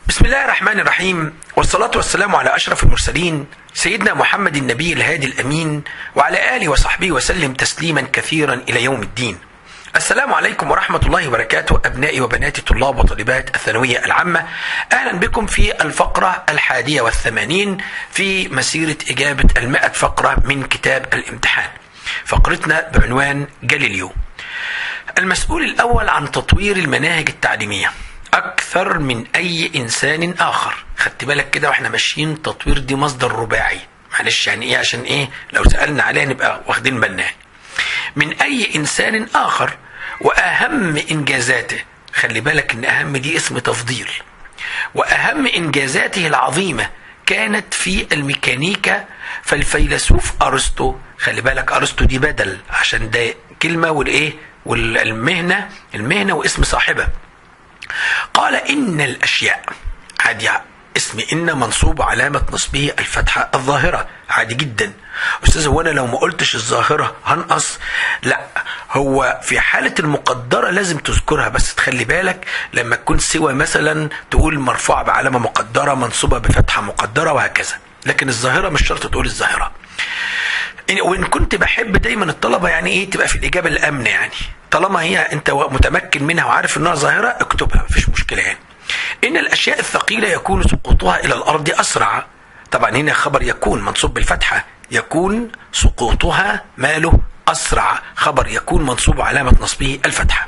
بسم الله الرحمن الرحيم والصلاة والسلام على أشرف المرسلين سيدنا محمد النبي الهادي الأمين وعلى آله وصحبه وسلم تسليما كثيرا إلى يوم الدين السلام عليكم ورحمة الله وبركاته أبنائي وبناتي طلاب وطالبات الثانوية العامة أهلا بكم في الفقرة الحادية والثمانين في مسيرة إجابة المائة فقرة من كتاب الامتحان فقرتنا بعنوان جاليليو المسؤول الأول عن تطوير المناهج التعليمية أكثر من أي إنسان آخر خدت بالك كده وإحنا ماشيين تطوير دي مصدر رباعي معلش يعني إيه عشان إيه لو سألنا عليها نبقى واخدين بالنا من أي إنسان آخر وأهم إنجازاته خلي بالك إن أهم دي اسم تفضيل وأهم إنجازاته العظيمة كانت في الميكانيكا فالفيلسوف أرسطو خلي بالك أرسطو دي بدل عشان ده كلمة والإيه والمهنة المهنة واسم صاحبها قال إن الأشياء عادي اسم إن منصوب علامة نصبه الفتحة الظاهرة عادي جدا أستاذ هو أنا لو ما قلتش الظاهرة هنقص لا هو في حالة المقدرة لازم تذكرها بس تخلي بالك لما تكون سوى مثلا تقول مرفوعة بعلامة مقدرة منصوبة بفتحة مقدرة وهكذا لكن الظاهرة مش شرط تقول الظاهرة وان كنت بحب دايما الطلبه يعني ايه تبقى في الاجابه الامنه يعني طالما هي انت متمكن منها وعارف انها ظاهره اكتبها مفيش مشكله يعني ان الاشياء الثقيله يكون سقوطها الى الارض اسرع طبعا هنا خبر يكون منصوب بالفتحه يكون سقوطها ماله اسرع خبر يكون منصوب علامه نصبه الفتحه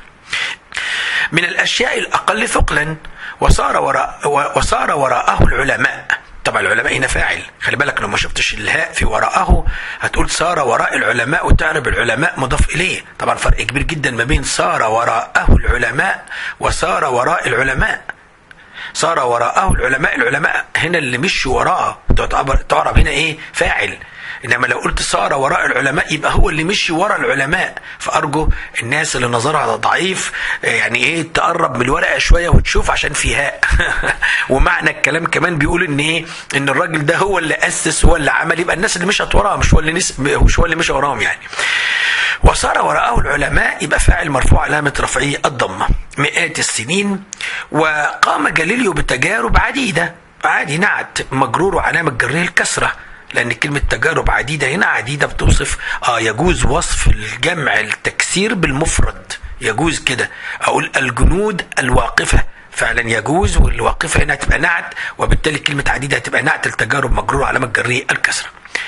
من الاشياء الاقل ثقلا وصار وراء وصار وراءه العلماء طبعا العلماء هنا فاعل خلي بالك لو ما شفتش الهاء في وراءه هتقول صار وراء العلماء وتعرب العلماء مضاف اليه طبعا فرق كبير جدا ما بين صار وراءه العلماء وصار وراء العلماء صار وراءه العلماء العلماء هنا اللي مشوا وراه تعرب هنا ايه فاعل انما لو قلت صار وراء العلماء يبقى هو اللي مشي وراء العلماء فارجو الناس اللي نظرها ضعيف يعني ايه تقرب من الورقه شويه وتشوف عشان في هاء ومعنى الكلام كمان بيقول ان ايه ان الراجل ده هو اللي اسس هو اللي عمل يبقى الناس اللي مشت وراه مش هو اللي نس... مش هو اللي مشى وراهم يعني وصار وراءه العلماء يبقى فاعل مرفوع علامة رفعه الضمة مئات السنين وقام جاليليو بتجارب عديدة عادي نعت مجرور وعلامة جره الكسرة لان كلمه تجارب عديده هنا عديده بتوصف اه يجوز وصف الجمع التكسير بالمفرد يجوز كده اقول الجنود الواقفه فعلا يجوز والواقفه هنا هتبقى نعت وبالتالي كلمه عديده هتبقى نعت التجارب مجرور علامه جريه الكسره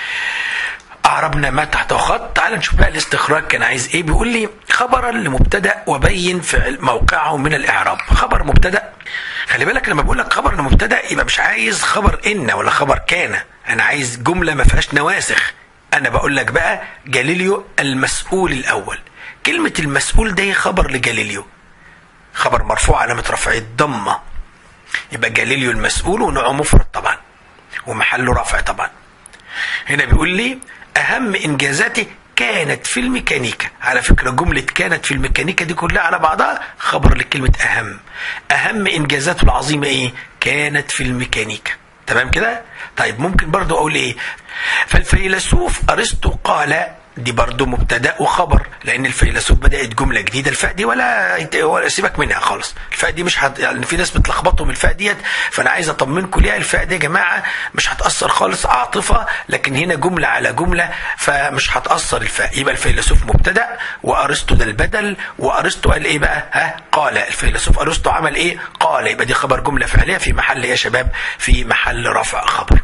أعربنا ما تحت خط تعال نشوف بقى الاستخراج كان عايز ايه بيقول لي خبرا لمبتدا وبين فعل موقعه من الاعراب خبر مبتدا خلي بالك لما بقول لك خبر لمبتدا يبقى مش عايز خبر ان ولا خبر كان انا عايز جمله ما فيهاش نواسخ انا بقول لك بقى جاليليو المسؤول الاول كلمه المسؤول ده خبر لجاليليو خبر مرفوع علامه رفعه الضمه يبقى جاليليو المسؤول ونوعه مفرد طبعا ومحله رفع طبعا هنا بيقول لي اهم انجازاته كانت في الميكانيكا على فكرة جملة كانت في الميكانيكا دي كلها على بعضها خبر لكلمة أهم أهم إنجازاته العظيمة إيه كانت في الميكانيكا تمام كده طيب ممكن برضو أقول إيه فالفيلسوف أرسطو قال دي برضو مبتدا وخبر لان الفيلسوف بدات جمله جديده الفاء دي ولا ولا سيبك منها خالص الفاء دي مش هت... يعني في ناس بتلخبطهم الفاء ديت فانا عايز اطمنكم ليها الفاء دي يا جماعه مش هتاثر خالص عاطفه لكن هنا جمله على جمله فمش هتاثر الفاء يبقى الفيلسوف مبتدا وارسطو ده البدل وارسطو قال ايه بقى ها قال الفيلسوف ارسطو عمل ايه قال يبقى دي خبر جمله فعليه في محل يا شباب في محل رفع خبر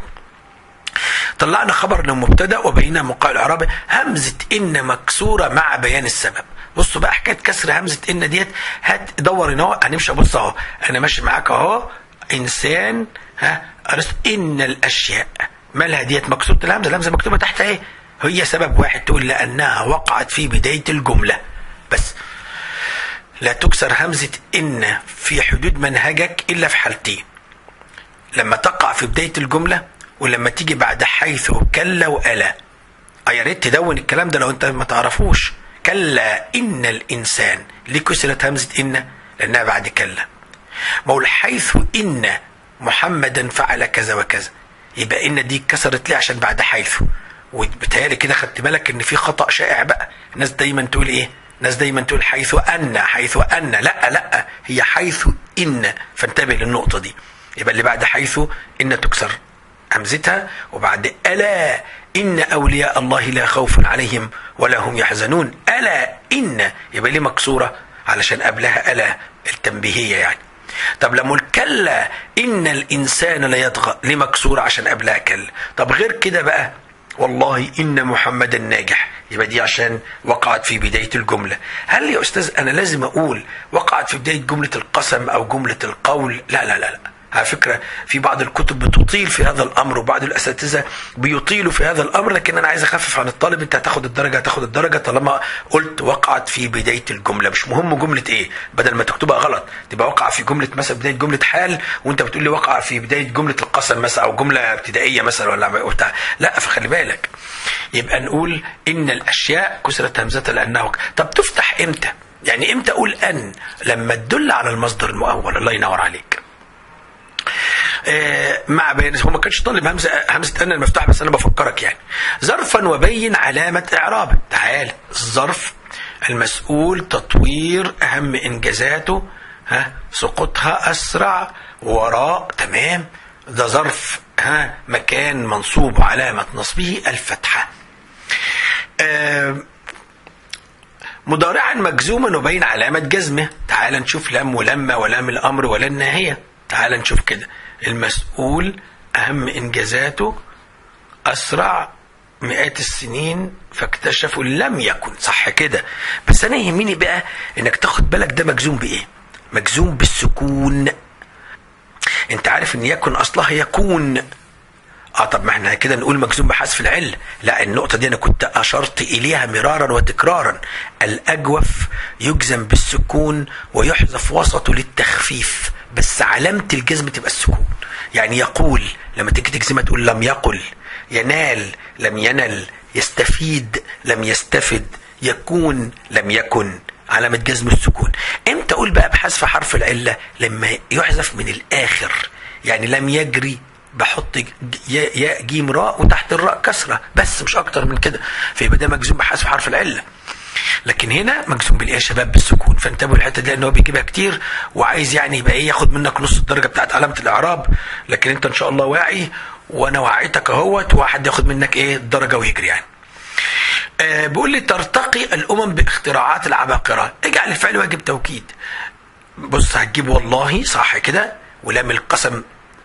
طلعنا خبر للمبتدا وبينا موقع الاعراب همزه ان مكسوره مع بيان السبب بصوا بقى حكايه كسر همزه ان ديت هات دور هنا اهو هنمشي بص اهو انا ماشي معاك اهو انسان ها أرست ان الاشياء مالها ديت مكسوره الهمزه الهمزه مكتوبه تحت ايه هي سبب واحد تقول لانها وقعت في بدايه الجمله بس لا تكسر همزه ان في حدود منهجك الا في حالتين لما تقع في بدايه الجمله ولما تيجي بعد حيث كلا وألا يا ريت تدون الكلام ده لو انت ما تعرفوش كلا ان الانسان ليه كسرت همزه ان لانها بعد كلا ما هو حيث ان محمدا فعل كذا وكذا يبقى ان دي اتكسرت ليه عشان بعد حيث وبالتالي كده خدت بالك ان في خطا شائع بقى الناس دايما تقول ايه الناس دايما تقول حيث ان حيث ان لا لا هي حيث ان فانتبه للنقطه دي يبقى اللي بعد حيث ان تكسر همزتها وبعد الا ان اولياء الله لا خوف عليهم ولا هم يحزنون الا ان يبقى ليه مكسوره علشان قبلها الا التنبيهيه يعني طب لما الكلا ان الانسان ليطغى ليه مكسوره عشان قبلها كلا طب غير كده بقى والله ان محمدا ناجح يبقى دي عشان وقعت في بدايه الجمله هل يا استاذ انا لازم اقول وقعت في بدايه جمله القسم او جمله القول لا لا لا, لا. على فكرة في بعض الكتب بتطيل في هذا الأمر وبعض الأساتذة بيطيلوا في هذا الأمر لكن أنا عايز أخفف عن الطالب أنت هتاخد الدرجة هتاخد الدرجة طالما قلت وقعت في بداية الجملة مش مهم جملة إيه بدل ما تكتبها غلط تبقى وقع في جملة مثلا بداية جملة حال وأنت بتقول لي وقع في بداية جملة القسم مثلا أو جملة ابتدائية مثلا ولا بتاع لا فخلي بالك يبقى نقول إن الأشياء كسرت همزة لأنه طب تفتح إمتى؟ يعني إمتى أقول أن لما تدل على المصدر المؤول الله ينور عليك مع بيان هو ما كانش طالب همزه همزه ان المفتوحه بس انا بفكرك يعني ظرفا وبين علامه اعرابه تعال الظرف المسؤول تطوير اهم انجازاته ها سقوطها اسرع وراء تمام ده ظرف ها مكان منصوب وعلامه نصبه الفتحه آه مضارعا مجزوما وبين علامه جزمه تعال نشوف لم ولما ولام الامر ولا الناهيه تعال نشوف كده المسؤول أهم إنجازاته أسرع مئات السنين فاكتشفوا لم يكن صح كده بس أنا يهمني بقى إنك تاخد بالك ده مجزوم بإيه مجزوم بالسكون أنت عارف إن يكن أصلها يكون اه طب ما احنا كده نقول مجزوم بحذف العل لا النقطه دي انا كنت اشرت اليها مرارا وتكرارا الاجوف يجزم بالسكون ويحذف وسطه للتخفيف بس علامه الجزم تبقى السكون يعني يقول لما تيجي تجزمها تقول لم يقل ينال لم ينل يستفيد لم يستفد يكون لم يكن علامة جزم السكون امتى اقول بقى بحذف حرف العلة لما يحذف من الاخر يعني لم يجري بحط ياء جيم راء وتحت الراء كسره بس مش اكتر من كده فيبقى ده مجزوم بحذف حرف العله لكن هنا مجزوم بالايه يا شباب بالسكون فانتبهوا الحته دي لان هو بيجيبها كتير وعايز يعني يبقى ايه ياخد منك نص الدرجه بتاعت علامه الاعراب لكن انت ان شاء الله واعي وانا وعيتك اهوت وواحد ياخد منك ايه الدرجه ويجري يعني آه بيقول لي ترتقي الامم باختراعات العباقره اجعل الفعل واجب توكيد بص هتجيب والله صح كده ولام القسم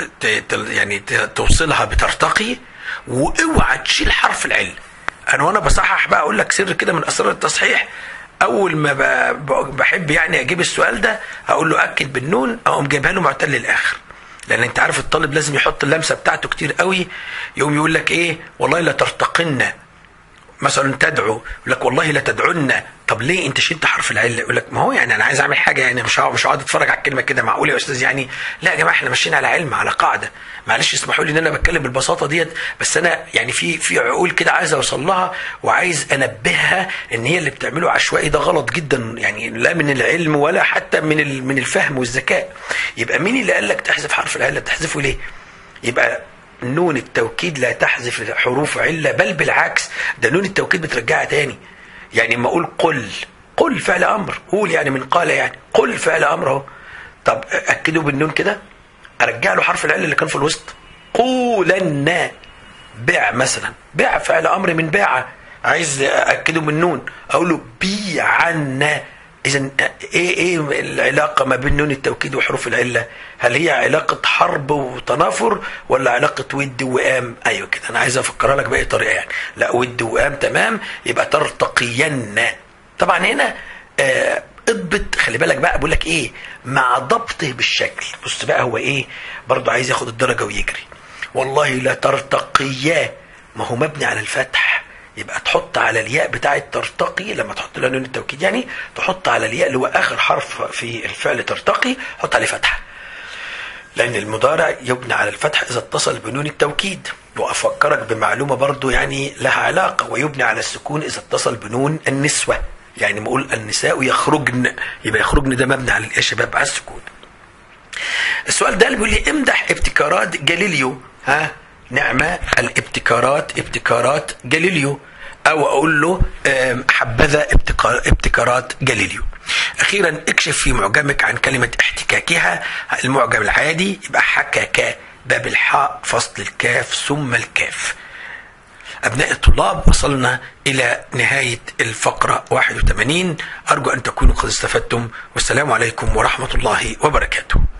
يعني توصلها بترتقي واوعى تشيل حرف العله انا وانا بصحح بقى اقول لك سر كده من اسرار التصحيح اول ما بحب يعني اجيب السؤال ده اقول له اكد بالنون اقوم جايبها له معتل للاخر لان انت عارف الطالب لازم يحط اللمسه بتاعته كتير قوي يقوم يقول لك ايه والله لا ترتقن مثلا تدعو يقول لك والله لا تدعن طب ليه انت شلت حرف العله يقول لك ما هو يعني انا عايز اعمل حاجه يعني مش مش هقعد اتفرج على الكلمه كده معقول يا استاذ يعني لا يا جماعه احنا ماشيين على علم على قاعده معلش اسمحوا لي ان انا بتكلم بالبساطه ديت بس انا يعني في في عقول كده عايز اوصل لها وعايز انبهها ان هي اللي بتعمله عشوائي ده غلط جدا يعني لا من العلم ولا حتى من من الفهم والذكاء يبقى مين اللي قال لك تحذف حرف العله تحذفه ليه يبقى نون التوكيد لا تحذف حروف علة بل بالعكس ده نون التوكيد بترجعها تاني يعني اما اقول قل قل فعل امر قول يعني من قال يعني قل فعل امر اهو طب اكدوا بالنون كده ارجع له حرف العله اللي كان في الوسط قولن بع مثلا بع فعل امر من باع عايز اكده بالنون اقول له بيعنا اذا ايه ايه العلاقه ما بين نون التوكيد وحروف العله هل هي علاقه حرب وتنافر ولا علاقه ود وئام ايوه كده انا عايز افكرها لك باي طريقه يعني لا ود وئام تمام يبقى ترتقين طبعا هنا آه اضبط خلي بالك بقى بقول لك ايه مع ضبطه بالشكل بص بقى هو ايه برضه عايز ياخد الدرجه ويجري والله لا ترتقيا ما هو مبني على الفتح يبقى تحط على الياء بتاعه ترتقي لما تحط لها نون التوكيد يعني تحط على الياء اللي هو اخر حرف في الفعل ترتقي حط عليه فتحه لان المضارع يبنى على الفتح اذا اتصل بنون التوكيد وافكرك بمعلومه برضو يعني لها علاقه ويبنى على السكون اذا اتصل بنون النسوه يعني ما اقول النساء يخرجن يبقى يخرجن ده مبني على يا شباب على السكون السؤال ده اللي بيقول لي امدح ابتكارات جاليليو ها نعمة الابتكارات ابتكارات جاليليو او اقول له آم، حبذا ابتكار ابتكارات جاليليو اخيرا اكشف في معجمك عن كلمه احتكاكها المعجم العادي يبقى حكك ده بالحاء فصل الكاف ثم الكاف أبناء الطلاب وصلنا إلى نهاية الفقرة 81 أرجو أن تكونوا قد استفدتم والسلام عليكم ورحمة الله وبركاته